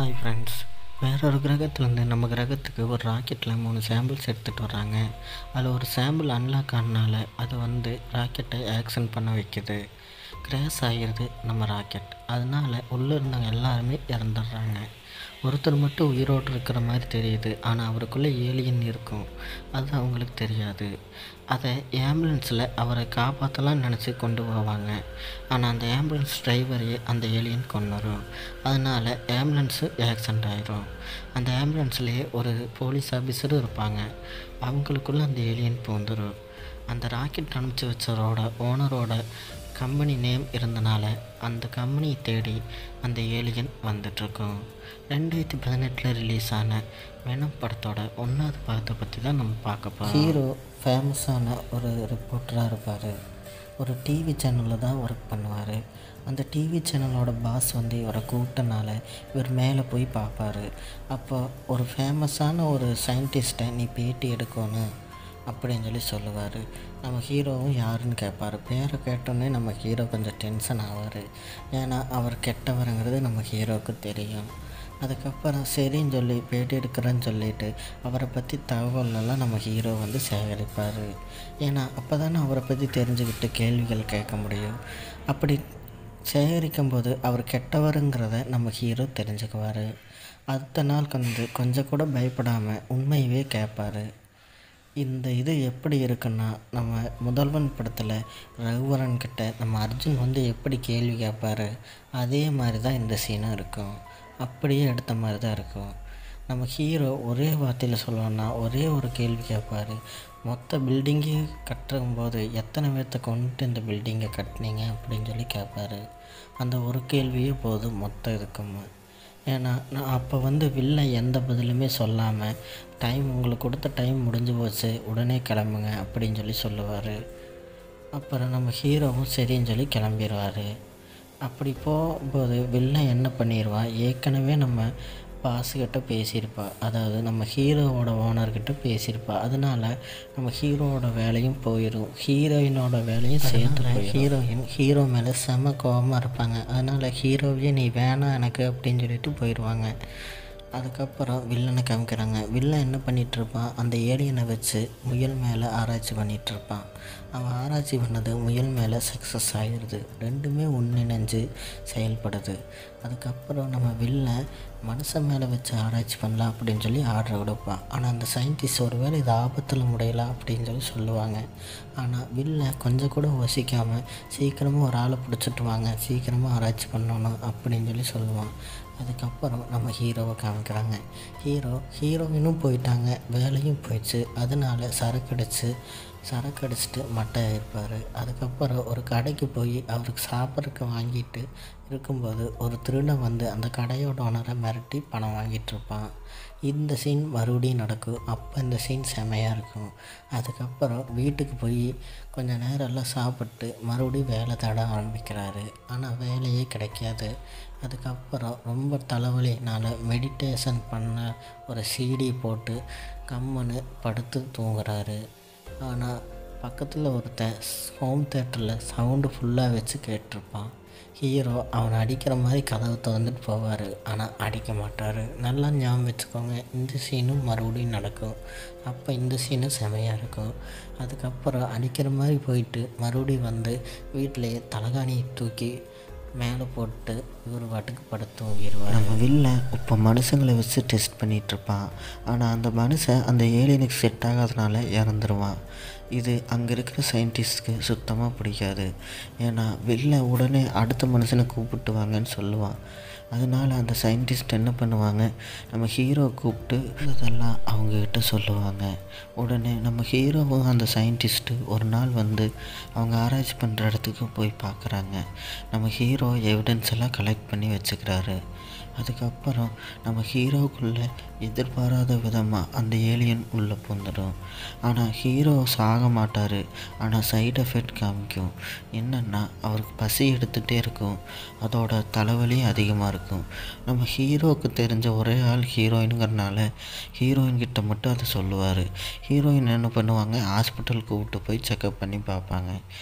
hi friends வேற ஒரு கிரகத்துலேருந்து நம்ம கிரகத்துக்கு ஒரு ராக்கெட்டில் மூணு சாம்பிள்ஸ் எடுத்துகிட்டு வர்றாங்க அதில் ஒரு சாம்பிள் அன்லாக் ஆனனால அது வந்து ராக்கெட்டை ஆக்ஷன் பண்ண வைக்குது கிராஷ் ஆகிடுது நம்ம ராக்கெட் அதனால் உள்ளே இருந்தவங்க எல்லாருமே இறந்துடுறாங்க ஒருத்தர் மட்டும் உயிரோடு இருக்கிற மாதிரி தெரியுது ஆனால் அவருக்குள்ளே ஏலியன் இருக்கும் அது அவங்களுக்கு தெரியாது அதை ஆம்புலன்ஸில் அவரை காப்பாற்றலாம்னு நினச்சி கொண்டு போவாங்க ஆனால் அந்த ஆம்புலன்ஸ் டிரைவரையே அந்த ஏலியன் கொண்டுரும் அதனால் ஆம்புலன்ஸு ஆக்சிடெண்ட் ஆயிரும் அந்த ஆம்புலன்ஸ்லேயே ஒரு போலீஸ் ஆஃபீஸரும் இருப்பாங்க அவங்களுக்குள்ளே அந்த ஏலியன் பூந்துடும் அந்த ராக்கெட் அனுப்பிச்சி வச்சவரோட ஓனரோட கம்பெனி நேம் இருந்தனால அந்த கம்பெனியை தேடி அந்த ஏலியன் வந்துட்டுருக்கோம் ரெண்டாயிரத்தி பதினெட்டில் ரிலீஸ் ஆன வெனம் படத்தோட ஒன்றாவது பாகத்தை பற்றி தான் நம்ம பார்க்க போகிறோம் ஹீரோ ஃபேமஸான ஒரு ரிப்போர்ட்டராக இருப்பார் ஒரு டிவி சேனலில் தான் ஒர்க் பண்ணுவார் அந்த டிவி சேனலோட பாஸ் வந்து இவரை கூப்பிட்டனால இவர் மேலே போய் பார்ப்பாரு அப்போ ஒரு ஃபேமஸான ஒரு சயின்டிஸ்ட்டை நீ பேட்டி எடுக்கணும் அப்படின்னு சொல்லி சொல்லுவார் நம்ம ஹீரோவும் யாருன்னு கேட்பார் பேரை கேட்டோன்னே நம்ம ஹீரோ கொஞ்சம் டென்ஷன் ஆவார் ஏன்னா அவர் கெட்டவருங்கிறது நம்ம ஹீரோவுக்கு தெரியும் அதுக்கப்புறம் சரின்னு சொல்லி பேட்டி எடுக்கிறேன்னு சொல்லிட்டு அவரை பற்றி தகவலெல்லாம் நம்ம ஹீரோ வந்து சேகரிப்பார் ஏன்னா அப்போ தானே அவரை பற்றி தெரிஞ்சுக்கிட்டு கேள்விகள் கேட்க முடியும் அப்படி சேகரிக்கும் போது அவர் கெட்டவருங்கிறத நம்ம ஹீரோ தெரிஞ்சுக்குவார் அடுத்த நாள் வந்து கொஞ்சம் கூட பயப்படாமல் உண்மையவே கேட்பார் இந்த இது எப்படி இருக்குன்னா நம்ம முதல்வன் படத்தில் ரகுவரன் கிட்ட நம்ம அர்ஜுன் வந்து எப்படி கேள்வி கேட்பாரு அதே மாதிரி தான் இந்த சீனும் இருக்கும் அப்படியே எடுத்த மாதிரி தான் இருக்கும் நம்ம ஹீரோ ஒரே வார்த்தையில் சொல்லணும்னா ஒரே ஒரு கேள்வி கேட்பார் மொத்த பில்டிங்கே கட்டும்போது எத்தனை பேர்த்த கொண்டுட்டு இந்த பில்டிங்கை கட்டினீங்க அப்படின்னு சொல்லி கேட்பாரு அந்த ஒரு கேள்வியே போதும் மொத்தம் இருக்குமா ஏன்னா நான் அப்போ வந்து வில்லன் எந்த பதிலுமே சொல்லாமல் டைம் உங்களுக்கு கொடுத்த டைம் முடிஞ்சு போச்சு உடனே கிளம்புங்க அப்படின்னு சொல்லி சொல்லுவார் அப்புறம் நம்ம ஹீரோவும் சரின்னு சொல்லி கிளம்பிடுவார் அப்படி போகும்போது வில்லன் என்ன பண்ணிடுவான் ஏற்கனவே நம்ம பாஸுக்கிட்ட பேசியிருப்பா அதாவது நம்ம ஹீரோவோட ஓனர்கிட்ட பேசியிருப்பா அதனால நம்ம ஹீரோவோட வேலையும் போயிடும் ஹீரோயினோட வேலையும் சேர்த்து ஹீரோயின் ஹீரோ மேலே செம கோபமாக இருப்பாங்க அதனால் ஹீரோவே நீ வேணாம் எனக்கு அப்படின்னு சொல்லிட்டு போயிடுவாங்க அதுக்கப்புறம் வில்லனை காமிக்கிறாங்க வில்லன் என்ன பண்ணிகிட்ருப்பான் அந்த ஏலியனை வச்சு முயல் மேலே ஆராய்ச்சி பண்ணிகிட்ருப்பான் அவன் ஆராய்ச்சி பண்ணது முயல் மேலே சக்ஸஸ் ஆகிடுது ரெண்டுமே ஒன்றிணைஞ்சு செயல்படுது அதுக்கப்புறம் நம்ம வில்லன் மனுஷன் மேலே வச்சு ஆராய்ச்சி பண்ணலாம் அப்படின்னு சொல்லி ஆர்டர் கொடுப்பான் ஆனால் அந்த சயின்டிஸ்ட் ஒரு வேளை இது ஆபத்தில் முடியலாம் அப்படின்னு சொல்லி சொல்லுவாங்க ஆனால் வில்லன் கொஞ்சம் கூட யோசிக்காமல் சீக்கிரமாக ஒரு ஆளை பிடிச்சிட்டு வாங்க சீக்கிரமாக ஆராய்ச்சி பண்ணணும் அப்படின்னு சொல்லி சொல்லுவான் அதுக்கப்புறம் நம்ம ஹீரோவை காமிக்கிறாங்க ஹீரோ ஹீரோயினும் போயிட்டாங்க வேலையும் போயிடுச்சு அதனால சரக்கு அடித்து சரக்கு அடிச்சுட்டு மட்டை இருப்பார் அதுக்கப்புறம் ஒரு கடைக்கு போய் அவருக்கு சாப்பிட்றதுக்கு வாங்கிட்டு இருக்கும்போது ஒரு திருடன் வந்து அந்த கடையோட ஓனரை மிரட்டி பணம் வாங்கிட்டு இருப்பான் இந்த சீன் மறுபடியும் நடக்கும் அப்போ இந்த சீன் செமையாக இருக்கும் அதுக்கப்புறம் வீட்டுக்கு போய் கொஞ்சம் நேரம் எல்லாம் சாப்பிட்டு மறுபடியும் வேலை தேட ஆரம்பிக்கிறாரு ஆனால் வேலையே கிடைக்காது அதுக்கப்புறம் ரொம்ப தலைவலினால் மெடிடேஷன் பண்ண ஒரு சிடி போட்டு கம்முன்னு படுத்து தூங்குறாரு ஆனால் பக்கத்தில் ஒருத்தன் ஹோம் தேட்டரில் சவுண்டு ஃபுல்லாக வச்சு கேட்டிருப்பான் ஹீரோ அவனை அடிக்கிற மாதிரி கதவை திறந்துட்டு போவார் ஆனால் அடிக்க மாட்டார் நல்லா ஞாபகம் வச்சுக்கோங்க இந்த சீனும் மறுபடியும் நடக்கும் அப்போ இந்த சீனும் செமையாக இருக்கும் அதுக்கப்புறம் அடிக்கிற மாதிரி போயிட்டு மறுபடியும் வந்து வீட்டிலையே தலகாணியை தூக்கி மேலே போட்டு இவர் வாட்டுக்கு படுத்து தூங்கிடுவார் நம்ம வில்ல இப்போ மனுஷங்களை வச்சு டெஸ்ட் பண்ணிகிட்ருப்பான் ஆனால் அந்த மனுஷன் அந்த ஏலியனுக்கு செட் ஆகாதனால இறந்துருவான் இது அங்கே இருக்கிற சயின்டிஸ்ட்க்கு சுத்தமாக பிடிக்காது ஏன்னா வெளில உடனே அடுத்த மனுஷனை கூப்பிட்டு வாங்கன்னு சொல்லுவான் அதனால் அந்த சயின்டிஸ்ட் என்ன பண்ணுவாங்க நம்ம ஹீரோ கூப்பிட்டு இதெல்லாம் அவங்கக்கிட்ட சொல்லுவாங்க உடனே நம்ம ஹீரோவும் அந்த சயின்டிஸ்ட்டு ஒரு நாள் வந்து அவங்க ஆராய்ச்சி பண்ணுற இடத்துக்கு போய் பார்க்குறாங்க நம்ம ஹீரோ எவிடன்ஸ் எல்லாம் கலெக்ட் பண்ணி வச்சுக்கிறாரு அதுக்கப்புறம் நம்ம ஹீரோக்குள்ளே எதிர்பாராத விதமாக அந்த ஏலியன் உள்ளே பூந்துடும் ஆனால் ஹீரோ சாக மாட்டார் ஆனால் சைடு எஃபெக்ட் காமிக்கும் என்னென்னா அவருக்கு பசி எடுத்துகிட்டே இருக்கும் அதோட தலைவலியும் அதிகமாக இருக்கும் நம்ம ஹீரோவுக்கு தெரிஞ்ச ஒரே ஆள் ஹீரோயினுங்கிறனால ஹீரோயின் கிட்ட மட்டும் அதை சொல்லுவார் ஹீரோயின் என்ன பண்ணுவாங்க ஹாஸ்பிட்டல் கூப்பிட்டு போய் செக்கப் பண்ணி பார்ப்பாங்க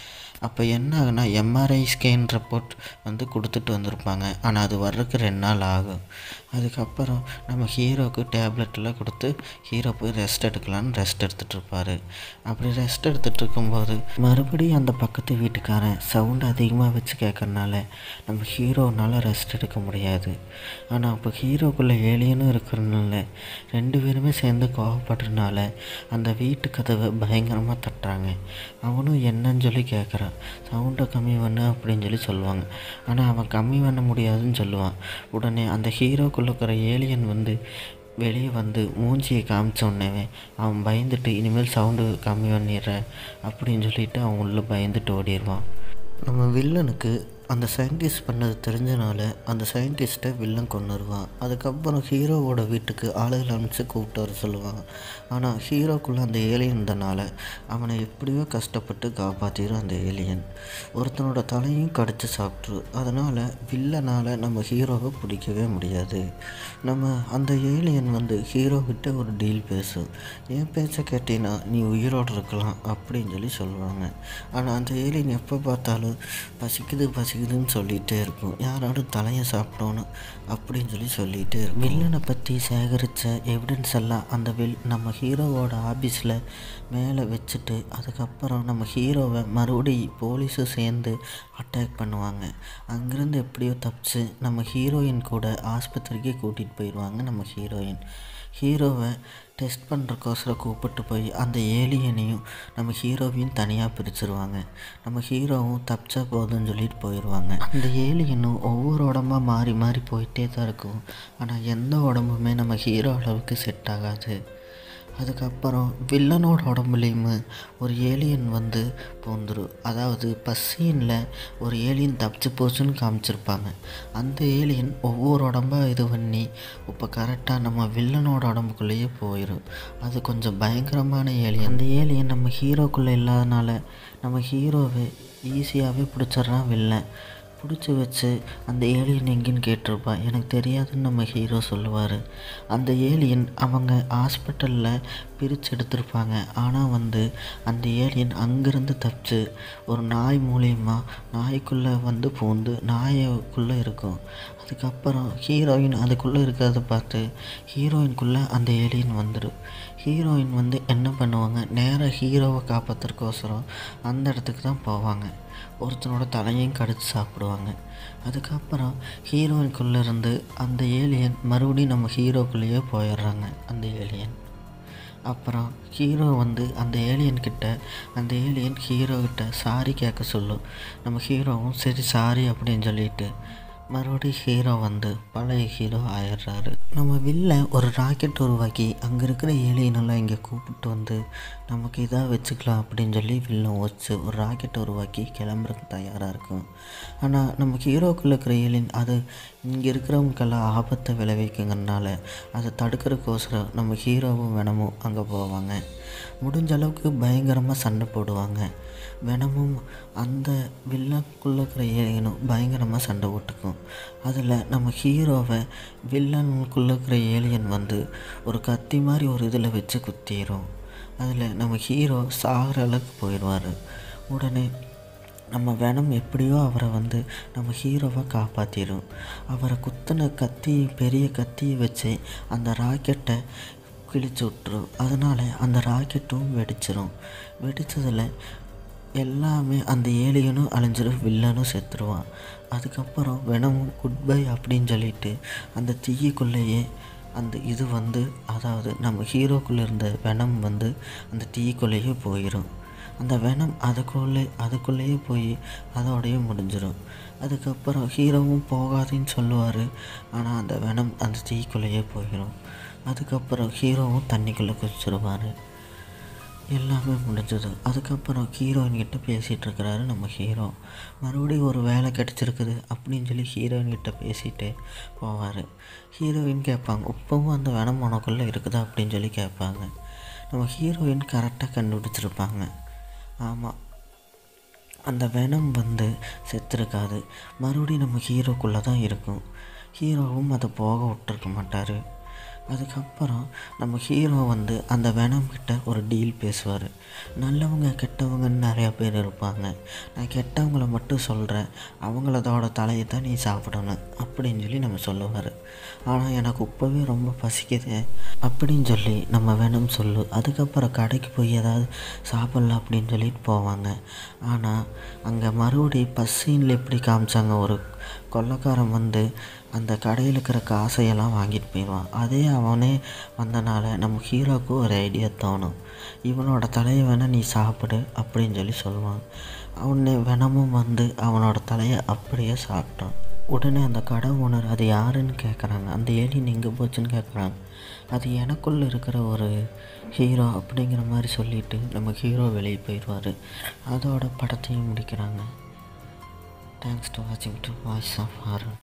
அப்போ என்ன ஆகுனா எம்ஆர்ஐ ஸ்கேன் ரிப்போர்ட் வந்து கொடுத்துட்டு வந்திருப்பாங்க ஆனால் அது வர்றதுக்கு ரெண்டு நாள் ஆகும் அதுக்கப்புறம் நம்ம ஹீரோவுக்கு டேப்லெட்லாம் கொடுத்து ஹீரோ போய் ரெஸ்ட் எடுக்கலான்னு ரெஸ்ட் எடுத்துகிட்டு இருப்பார் அப்படி ரெஸ்ட் எடுத்துகிட்டு இருக்கும்போது மறுபடியும் அந்த பக்கத்து வீட்டுக்காரன் சவுண்ட் அதிகமாக வச்சு கேட்கறனால நம்ம ஹீரோனால் ரெஸ்ட் எடுக்க முடியாது ஆனால் அப்போ ஹீரோக்குள்ளே ஏலியனும் இருக்கிறனால ரெண்டு பேருமே சேர்ந்து கோவப்படுறதுனால அந்த வீட்டு கதவை பயங்கரமாக தட்டுறாங்க அவனும் என்னன்னு சொல்லி கேட்குறான் சவுண்டை கம்மி பண்ணு அப்படின்னு சொல்லி சொல்லுவாங்க ஆனால் அவன் கம்மி பண்ண முடியாதுன்னு சொல்லுவான் உடனே அந்த ஹீரோக்குள்ளே இருக்கிற ஏலியன் வந்து வெளியே வந்து மூஞ்சியை காமிச்ச உடனே அவன் பயந்துட்டு இனிமேல் சவுண்டு கம்மி பண்ணிடுறேன் அப்படின்னு சொல்லிட்டு அவன் உள்ளே பயந்துட்டு ஓடிடுவான் நம்ம வில்லனுக்கு அந்த சயின்டிஸ்ட் பண்ணது தெரிஞ்சனால அந்த சயின்டிஸ்ட்டை வில்லன் கொண்டுருவான் அதுக்கப்புறம் ஹீரோவோட வீட்டுக்கு ஆளுகளை அனுப்பிச்சு கூப்பிட்டு வர சொல்லுவாங்க ஆனால் ஹீரோக்குள்ளே அந்த ஏலியன் இருந்தனால அவனை எப்படியோ கஷ்டப்பட்டு காப்பாற்றிடும் அந்த ஏலியன் ஒருத்தனோட தலையும் கடிச்சு சாப்பிட்ரு அதனால் வில்லனால் நம்ம ஹீரோவை பிடிக்கவே முடியாது நம்ம அந்த ஏலியன் வந்து ஹீரோ கிட்ட ஒரு டீல் பேசும் என் பேச்சை கேட்டீங்கன்னா நீ உயிரோடு இருக்கலாம் அப்படின்னு சொல்லி சொல்லுவாங்க ஆனால் அந்த ஏலியன் எப்போ பார்த்தாலும் பசிக்குது பசிக்குதுன்னு சொல்லிகிட்டே இருக்கும் யாராவது தலையை சாப்பிடணும் அப்படின்னு சொல்லி சொல்லிகிட்டே இருக்கும் வில்லனை பற்றி சேகரித்த எவிடன்ஸ் எல்லாம் அந்த வில் நம்ம ஹீரோவோட ஆஃபீஸில் மேலே வச்சுட்டு அதுக்கப்புறம் நம்ம ஹீரோவை மறுபடி போலீஸும் சேர்ந்து அட்டாக் பண்ணுவாங்க அங்கேருந்து எப்படியோ தப்பிச்சு நம்ம ஹீரோயின் கூட ஆஸ்பத்திரிக்கு கூட்டிகிட்டு போயிடுவாங்க நம்ம ஹீரோயின் ஹீரோவை டெஸ்ட் பண்ணுறக்கோசரம் கூப்பிட்டு போய் அந்த ஏலியனையும் நம்ம ஹீரோவையும் தனியாக பிரிச்சிருவாங்க நம்ம ஹீரோவும் தப்பிச்சா போதும்னு சொல்லிட்டு போயிடுவாங்க அந்த ஏலியனும் ஒவ்வொரு உடம்பா மாறி மாறி போயிட்டே தான் இருக்கும் ஆனால் எந்த உடம்புமே நம்ம ஹீரோ அளவுக்கு செட் ஆகாது அதுக்கப்புறம் வில்லனோட உடம்புலேயுமே ஒரு ஏலியன் வந்து பூந்துரும் அதாவது பஸ்ஸீனில் ஒரு ஏலியன் தப்பிச்சு போச்சுன்னு காமிச்சிருப்பாங்க அந்த ஏலியன் ஒவ்வொரு உடம்பாக இது பண்ணி இப்போ கரெக்டாக நம்ம வில்லனோட உடம்புக்குள்ளேயே போயிடும் அது கொஞ்சம் பயங்கரமான ஏலியன் அந்த ஏலியன் நம்ம ஹீரோக்குள்ளே இல்லாதனால நம்ம ஹீரோவை ஈஸியாகவே பிடிச்சிட்றான் வில்லன் பிடிச்சி வச்சு அந்த ஏலியன் எங்கேன்னு கேட்டிருப்பான் எனக்கு தெரியாதுன்னு நம்ம ஹீரோ சொல்லுவார் அந்த ஏலியன் அவங்க ஹாஸ்பிட்டலில் பிரித்து எடுத்திருப்பாங்க ஆனால் வந்து அந்த ஏலியன் அங்கேருந்து தப்பிச்சு ஒரு நாய் மூலியமா நாய்க்குள்ளே வந்து பூந்து நாயக்குள்ளே இருக்கும் அதுக்கப்புறம் ஹீரோயின் அதுக்குள்ளே இருக்கிறத பார்த்து ஹீரோயின்குள்ளே அந்த ஏலியன் வந்துடும் ஹீரோயின் வந்து என்ன பண்ணுவாங்க நேராக ஹீரோவை காப்பாற்றுறக்கோசரம் அந்த இடத்துக்கு தான் போவாங்க ஒருத்தனோட தலையையும் கடிச்சு சாப்பிடுவாங்க அதுக்கப்புறம் ஹீரோயின்குள்ளே இருந்து அந்த ஏலியன் மறுபடியும் நம்ம ஹீரோக்குள்ளேயே போயிடுறாங்க அந்த ஏலியன் அப்புறம் ஹீரோ வந்து அந்த ஏலியன் கிட்ட அந்த ஏலியன் ஹீரோ கிட்ட சாரி கேட்க சொல்லும் நம்ம ஹீரோவும் சரி சாரி அப்படின்னு சொல்லிட்டு மறுபடியும் ஹீரோ வந்து பழைய ஹீரோ ஆயிடுறாரு நம்ம வில்ல ஒரு ராக்கெட் உருவாக்கி அங்கே இருக்கிற ஏலியனெல்லாம் இங்கே கூப்பிட்டு வந்து நமக்கு இதாக வச்சுக்கலாம் அப்படின்னு சொல்லி வில்லன் வச்சு ஒரு ராக்கெட் உருவாக்கி கிளம்புறதுக்கு தயாராக இருக்கும் ஆனால் நம்ம ஹீரோக்குள்ள இருக்கிற ஏலியன் அது இங்கே இருக்கிறவங்களுக்கெல்லாம் ஆபத்தை விளைவிக்குங்கிறனால அதை தடுக்கிறதுக்கோசரம் நம்ம ஹீரோவும் வெனமும் அங்கே போவாங்க முடிஞ்ச அளவுக்கு பயங்கரமாக சண்டை போடுவாங்க வெனமும் அந்த வில்லனுக்குள்ளே இருக்கிற ஏலியனும் பயங்கரமாக சண்டை போட்டுக்கும் அதில் நம்ம ஹீரோவை வில்லனுக்குள்ளே இருக்கிற ஏலியன் வந்து ஒரு கத்தி மாதிரி ஒரு இதில் வச்சு குத்திடும் அதில் நம்ம ஹீரோ சாகிற அளவுக்கு போயிடுவார் உடனே நம்ம வெனம் எப்படியோ அவரை வந்து நம்ம ஹீரோவை காப்பாற்றிடும் அவரை குத்தின கத்தி பெரிய கத்தியை வச்சு அந்த ராக்கெட்டை கிழிச்சு விட்டுரும் அதனால் அந்த ராக்கெட்டும் வெடிச்சிரும் வெடித்ததில் எல்லாமே அந்த ஏலியனும் அழிஞ்சிடும் வில்லனும் செத்துருவான் அதுக்கப்புறம் வெனமும் குட் பை அப்படின்னு சொல்லிட்டு அந்த தீயுக்குள்ளேயே அந்த இது வந்து அதாவது நம்ம ஹீரோக்குள்ளே இருந்த வெனம் வந்து அந்த தீக்குள்ளேயே போயிடும் அந்த வெனம் அதுக்குள்ளே அதுக்குள்ளேயே போய் அதோடயே முடிஞ்சிடும் அதுக்கப்புறம் ஹீரோவும் போகாதுன்னு சொல்லுவார் ஆனால் அந்த வெனம் அந்த தீக்குள்ளேயே போயிடும் அதுக்கப்புறம் ஹீரோவும் தண்ணிக்குள்ளே குதிச்சிருவார் எல்லாமே முடிஞ்சது அதுக்கப்புறம் ஹீரோயின் கிட்ட பேசிகிட்டு இருக்கிறாரு நம்ம ஹீரோ மறுபடியும் ஒரு வேலை கிடச்சிருக்குது அப்படின்னு சொல்லி ஹீரோயின் கிட்ட பேசிட்டு போவார் ஹீரோயின் கேட்பாங்க இப்போவும் அந்த வெனம் உனக்குள்ளே இருக்குதா அப்படின்னு சொல்லி கேட்பாங்க நம்ம ஹீரோயின் கரெக்டாக கண்டுபிடிச்சிருப்பாங்க ஆமாம் அந்த வெனம் வந்து செத்துருக்காது மறுபடியும் நம்ம ஹீரோக்குள்ளே தான் இருக்கும் ஹீரோவும் அதை போக விட்டுருக்க மாட்டார் அதுக்கப்புறம் நம்ம ஹீரோ வந்து அந்த வெனம் கிட்ட ஒரு டீல் பேசுவார் நல்லவங்க கெட்டவங்கன்னு நிறையா பேர் இருப்பாங்க நான் கெட்டவங்கள மட்டும் சொல்கிறேன் அவங்களதோட தலையை தான் நீ சாப்பிடணும் அப்படின்னு சொல்லி நம்ம சொல்லுவார் ஆனால் எனக்கு இப்போவே ரொம்ப பசிக்குது அப்படின்னு சொல்லி நம்ம வேணும் சொல்லு அதுக்கப்புறம் கடைக்கு போய் ஏதாவது சாப்பிட்லாம் அப்படின்னு சொல்லிட்டு போவாங்க ஆனால் அங்கே மறுபடி பஸ்ஸீனில் எப்படி காமிச்சாங்க ஒரு கொள்ளைக்காரன் வந்து அந்த கடையில் இருக்கிற காசையெல்லாம் வாங்கிட்டு போயிடுவான் அதே அவனே வந்தனால நம்ம ஹீரோவுக்கு ஒரு ஐடியா தோணும் இவனோட தலையை வேணால் நீ சாப்பிடு அப்படின்னு சொல்லி சொல்லுவான் அவனே வெனமும் வந்து அவனோட தலையை அப்படியே சாப்பிட்டான் உடனே அந்த கடை ஓனர் அது யாருன்னு கேட்குறாங்க அந்த ஏலியன் எங்கே போச்சுன்னு கேட்குறாங்க அது எனக்குள்ளே இருக்கிற ஒரு ஹீரோ அப்படிங்கிற மாதிரி சொல்லிவிட்டு நம்ம ஹீரோ வெளியே போயிடுவார் அதோட படத்தையும் முடிக்கிறாங்க தேங்க்ஸ் டு வாட்சிங் டு வாய்ஸ் ஆஃப் ஹாரர்